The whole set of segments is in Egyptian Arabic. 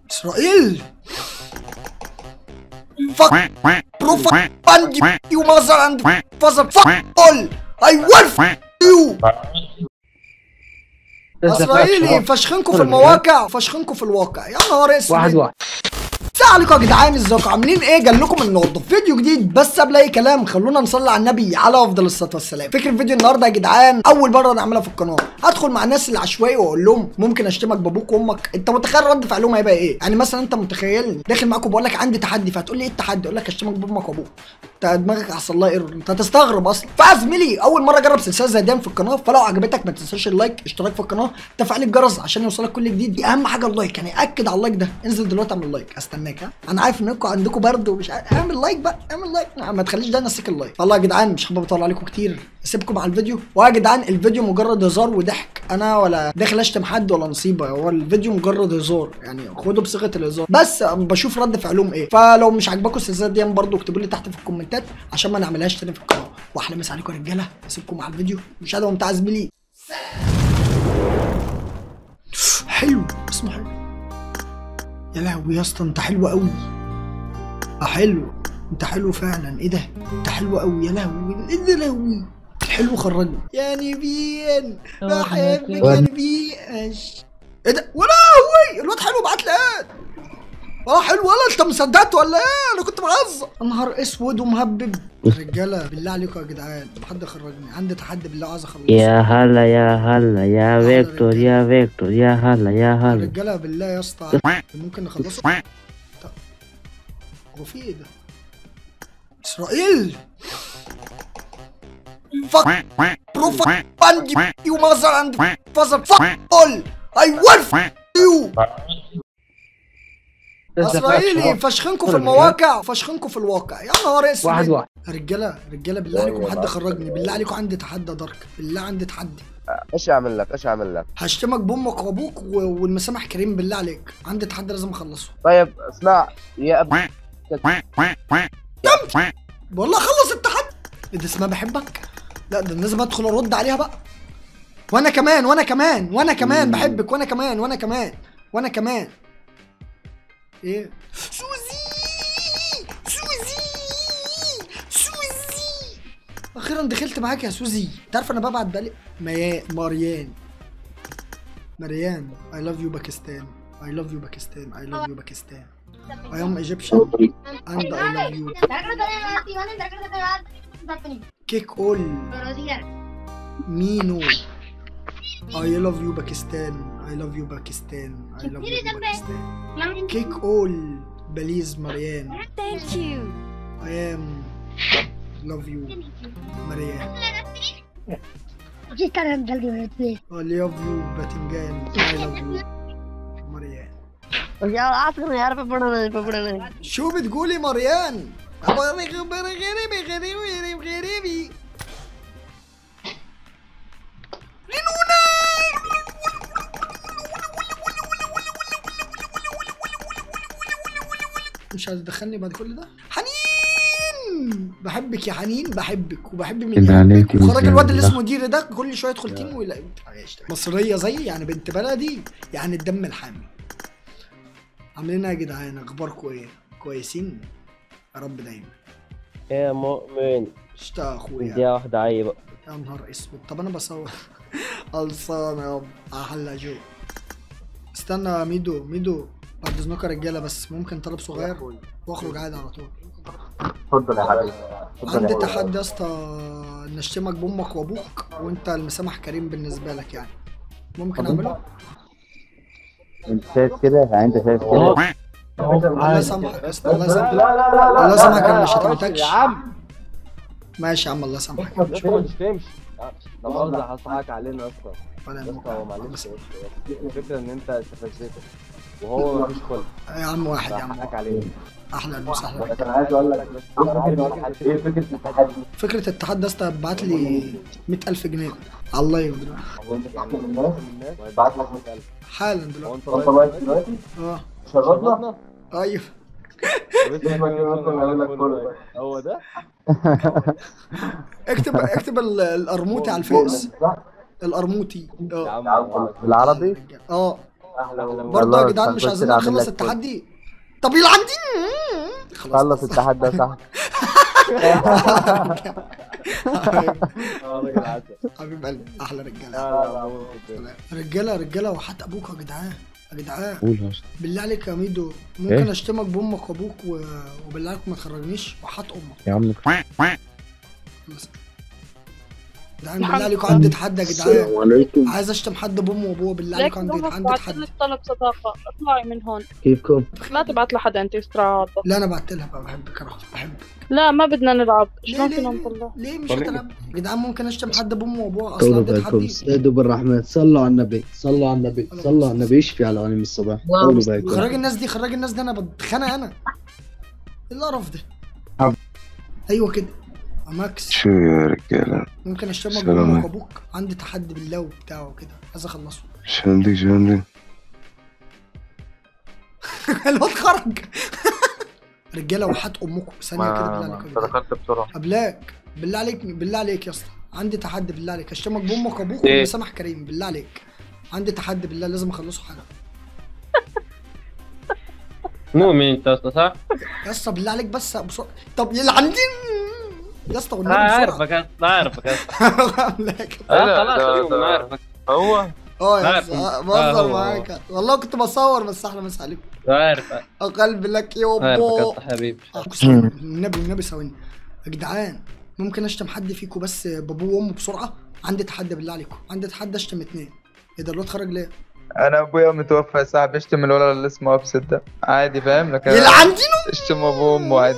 اسرائيل fuck bro fuck band you, you mother and father fuck all I will fuck you اسرائيلي فشخنكم في المواقع فشخنكم في الواقع يا نهار اسود واحد واحد السلام عليكم يا جدعان ازيكم عاملين ايه قال لكم النهارده فيديو جديد بس قبل اي كلام خلونا نصلي على النبي على افضل الصلاه والسلام فكره الفيديو النهارده يا جدعان اول مره نعملها في القناه هدخل مع الناس العشوائي واقول لهم ممكن اشتمك بابوك وامك انت متخيل رد فعلهم هيبقى ايه يعني مثلا انت متخيلني داخل معاكم بقول لك عندي تحدي فهتقول لي ايه التحدي اقول لك اشتمك بامك وابوك انت دماغك حصل لها ايرور انت هتستغرب اصلا فيا زميلي اول مره اجرب سلسله زي دي في القناه فلو عجبتك ما تنساش اللايك اشتراك في القناه تفعيل الجرس عشان يوصلك كل جديد دي اهم حاجه اللايك يعني اكد على اللايك ده انزل دلوقتي اعمل لايك استناك ها انا عارف انكم عندكم برد ومش عارف اعمل لايك بقى اعمل لايك ما تخليش ده ينسيك اللايك والله يا جدعان مش حابب اطول عليكم كتير اسيبكم على الفيديو ويا جدعان الفيديو مجرد هزار وضحك انا ولا داخل اشتم حد ولا نصيبه هو الفيديو مجرد هزار يعني خدوا بصيغه الهزار بس بشوف رد فعلهم ايه فلو مش عاجباكم السلسله دي برضه اكتبوا لي تحت في الكومنتات عشان ما نعملهاش تاني في القناه واحلى مسا عليكم يا رجاله اسيبكم على الفيديو مشاهده ممتعه زميلي حلو اسمه حلو يا لهوي يا اسطى انت حلو قوي اه حلو انت حلو فعلا ايه ده انت حلو قوي يا لهوي ايه ده لهوي الحلو خرجني يا نبيان بحبك يا نبياش ايه ده ولا هوي الواد حلو بعت لي ايه اه حلو ولا انت مصدقت ولا ايه انا كنت بهزر نهار اسود ومهبب رجاله بالله عليكم يا جدعان حد يخرجني عندي تحدي بالله عايز اخلصه يا هلا يا هلا يا هلا فيكتور رجالة. يا فيكتور يا هلا يا هلا رجاله بالله يا اسطى ممكن نخلصه طب. هو في ايه ده اسرائيل fuck bro fuck band you, you mother and father fuck all I will fuck you اسرائيلي فشخنكم في المواقع فشخنكم في الواقع يا نهار اسود واحد واحد رجاله رجاله بالله عليكم حد خرجني بالله عليكم عندي تحدي دارك بالله عندي تحدي ايش اعمل لك ايش اعمل لك هشتمك بامك وابوك و- والمسامح كريم بالله عليك عندي تحدي لازم اخلصه طيب اسمع يا اب والله خلص التحدي ايه ده اسمها بحبك لا ده لازم ادخل ارد عليها بقى وانا كمان وانا كمان وانا كمان بحبك وانا كمان وانا كمان وانا كمان ايه سوزي سوزي سوزي اخيرا دخلت معاك يا سوزي انت عارف انا ببعت بالي ميا مريان مريان I love you باكستان I love you باكستان I love you باكستان I am Egyptian and I love you كيك اول مينو I love you باكستان I love you باكستان I love you باكستان كيك اول بليز مريان Thank you. I am love you مريان जिस तरह जल्दी हो रही I love you باذنجان I love you مريان يا عاصم يا رب بڑنا بڑنا شو بتقولي مريان أبغى خبر غريبي غريبي غريبي غريبي لينونا مش عايز تدخلني بعد كل ده حنين بحبك يا حنين بحبك وبحب من إلا عليك يحبك وخرج وإزاي الواد اللي بالله. اسمه دير ده كل شويه يدخل تيم ويلاقي مصريه زي يعني بنت بلدي يعني الدم الحامي عاملين ايه يا جدعان اخباركم ايه كويسين يا رب دايما يا مؤمن اشتاق اخويا دي واحدة عيبة يا نهار اسود طب انا بصور خلصانه يابا احلى جو استنى يا ميدو ميدو بعد اذنك يا رجاله بس ممكن طلب صغير واخرج عادي على طول تفضل يا حبيبي عندي تحدي يا اسطى ان اشتمك بامك وابوك وانت المسامح كريم بالنسبه لك يعني ممكن اعمله انت شايف كده يعني انت شايف كده الله يسامحك يا اسطى الله يسامحك الله يسامحك انا ما شتمتكش ماشي يا عم الله يسامحك مش تمشي ده برضه هصحك علينا اصلا ولا يا اسطى هو يهمك. معلش الفكره ان انت استفزته وهو مفيش خلق يا عم واحد يا عم هضحك عليه احلى الموس احلى بس انا عايز اقول لك انا عايز اقول لك ايه فكره التحدي فكرة التحدي يا اسطى ابعت لي 100000 جنيه على اللايف دلوقتي هو انت يعني من الناس ويبعت لك 100000 حالا هو دلوقتي انت واقف دلوقتي اه شرفنا ايوه هو ده اكتب اكتب ال- القرموطي على الفيس القرموطي يا اه عم بالعربي اه احلى برضه يا جدعان مش خلاص، عايزين هنخش نخلص نعمل لك التحدي طب يلعن دي خلاص خلص التحدي يا صاحبي حبيب قلبي احلى رجاله رجاله رجاله وحات ابوك يا جدعان يا جدعان قول يا اسطى بالله عليك يا ميدو ممكن إيه؟ اشتمك بامك وابوك و... وبالله عليك ما تخرجنيش وحات امك يا عم مثلا جدعان بالله عليكم عندي تحدي يا جدعان عليكم عايز اشتم حد بامه وابوه بالله ليك عليكم عندي بابا عندي بعت تحدي لك طلب صداقة اطلعي من هون كيفكم؟ لا تبعت لحدا انت استراحة لا انا بعت لها بقى بحبك يا رحمة بحبك لا ما بدنا نلعب ليه شلون ليه فينا ليه, نطلع ليه مش طلع. هتلعب يا جدعان ممكن اشتم حد بامه وابوه اصلا طولوا عندي بالكم تحدي استهدوا بالرحمن صلوا على النبي صلوا على النبي صلوا على النبي يشفي على غنيم الصباح طولوا بالكم خرج الناس دي خرج الناس دي انا بتخانق انا ايه القرف ده ايوه كده يا ماكس شو يا رجالة ممكن اشتمك سلام بامك عليكم. وابوك عندي تحدي بالله وبتاع وكده عايز اخلصه شو عندك شو عندك الواد خرج رجاله وحات امكم ثانيه كده بالله عليك يا انت جدعان. دخلت بسرعه قبلاك بالله عليك بالله عليك يا اسطى عندي تحدي بالله عليك اشتمك بامك وابوك إيه؟ ومسامح كريم بالله عليك عندي تحدي بالله لازم اخلصه حالا مؤمن انت يا اسطى صح؟ يا اسطى بالله عليك بس بسرعه طب يلعن دي يا اسطى والنبي انا بسرعه عارفك يا اسطى عارفك يا اسطى قبلاك. آه، خلاص ده- ايوه ده- انا عارفك هو اه يا عارف. اسطى آه، بهزر هو- معاك والله كنت بصور بس احلى مسا عليكم عارف قلبي لك يا عارفك يا بابا اسطى حبيبي أقسم النبي النبي ثواني يا جدعان ممكن اشتم حد فيكم بس بابوه وامه بسرعه عندي تحدي بالله عليكم عندي تحدي اشتم اتنين ايه ده الواد خرج ليه؟ انا ابويا متوفى يا صاحبي اشتم الولد اللي اسمه ابسط ده عادي فاهم لكن يلعن دينه اشتم ابوه وامه عادي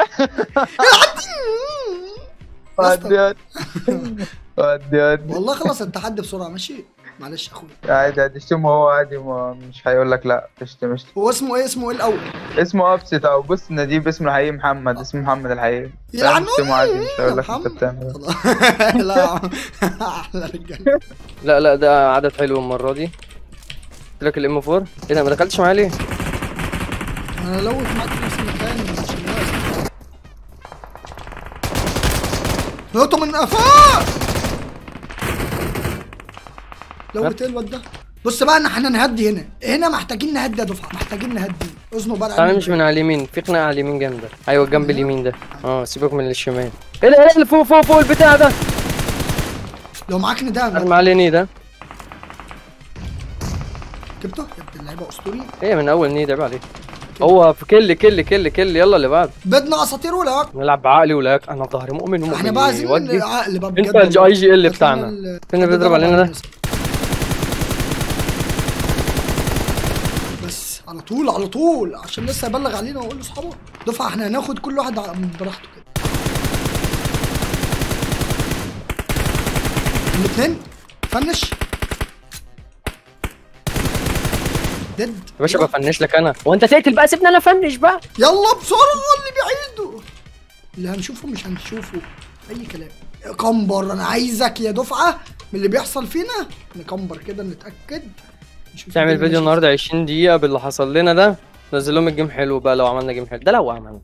يا اسطى، عادي عادي عادي عادي والله خلص التحدي بسرعه ماشي معلش يا اخويا عادي عادي اشتمه هو عادي ما مش هيقول لك لا اشتم اشتم هو اسمه ايه اسمه ايه الاول؟ اسمه ابسط او بص نجيب اسمه الحقيقي محمد اسمه محمد الحقيقي فاهم؟ يلعنوني اشتمه عادي مش هيقول لك انت محمد. بتعمل إيه. خلاص. لا يا عم احلى رجاله لا لا ده عدد حلو المرة دي قلت لك الام 4 ايه ده ما دخلتش معايا ليه؟ انا لو معاك في نفس المكان مش الناس نقطة من قفاه لو ايه الواد ده بص بقى ان احنا نهدي هنا هنا محتاجين نهدي يا دفعه محتاجين نهدي اذنوا بقى تعالى مش من على اليمين في خناقة على اليمين جامدة ايوه جنب اليمين ده اه سيبك من الشمال ايه ده ايه اللي فوق فوق فوق البتاع ده لو معاك نداء ارمي عليه نيه ده جبته يا ابن اللعيبه اسطوري ايه من اول نيه ده عليه هو في كل كل كل كل يلا اللي بعد بدنا اساطير ولا نلعب بعقلي ولا انا ظهري مؤمن ومؤمن احنا بقى عايزين يودي. عقل بقى انت بجد الجي جي ال هات بتاعنا لنا ال- فين اللي بيضرب علينا ده؟ بس على طول على طول عشان لسه يبلغ علينا واقول لاصحابه دفعه احنا هناخد كل واحد ع- براحته كده الاثنين فنش دد يا باشا بفنش لك انا وانت تقتل بقى سيبني انا افنش بقى يلا بسرعه اللي بعيده اللي هنشوفه مش هنشوفه اي كلام كمبر انا عايزك يا دفعه من اللي بيحصل فينا نكمبر كده نتاكد نشوف تعمل الدنيا فيديو ماشية النهارده 20 دقيقة باللي حصل لنا ده نزل لهم الجيم حلو بقى لو عملنا جيم حلو ده لو عملنا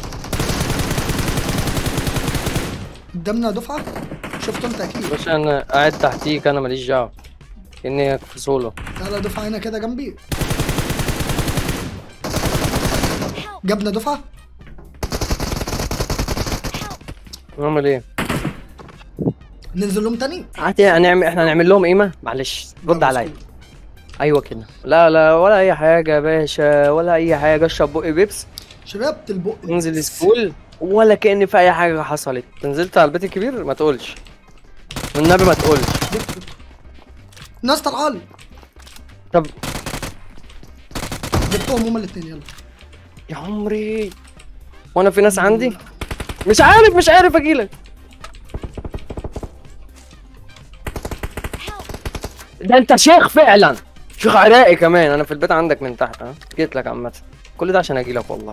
قدامنا دفعه شفته انت اكيد باشا انا قاعد تحتيك انا ماليش دعوة كأني في سولو تعالى دفعه هنا كده جنبي جبنا دفعه نعمل ايه؟ ننزل لهم تاني عادي هنعمل احنا هنعمل لهم قيمة معلش رد عليا ايوه كده لا لا ولا اي حاجة يا باشا ولا اي حاجة اشرب بقي بيبس شباب البق ننزل سكول ولا كأن في اي حاجة حصلت نزلت على البيت الكبير ما تقولش والنبي ما تقولش ناس طالعه لي طب جبتهم هما الاثنين يلا يا عمري وانا في ناس عندي مش عارف مش عارف اجيلك ده انت شيخ فعلا شيخ عراقي كمان انا في البيت عندك من تحت ها جيت لك عامه كل ده عشان اجيلك والله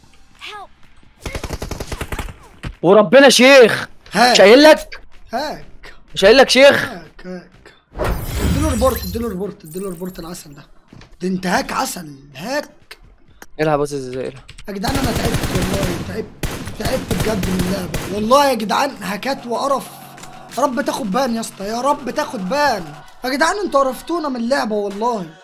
وربنا شيخ مش هاك قايل لك هاك مش قايل لك شيخ هاك هاك اديله ريبورت اديله ريبورت اديله ريبورت العسل ده ده انت هاك عسل هاك العب بص ازاي العب. يا جدعان انا تعبت والله تعبت تعبت بجد من اللعبه والله يا جدعان هاكات وقرف يا رب تاخد بان يا اسطى يا رب تاخد بان يا جدعان انتوا قرفتونا من اللعبه والله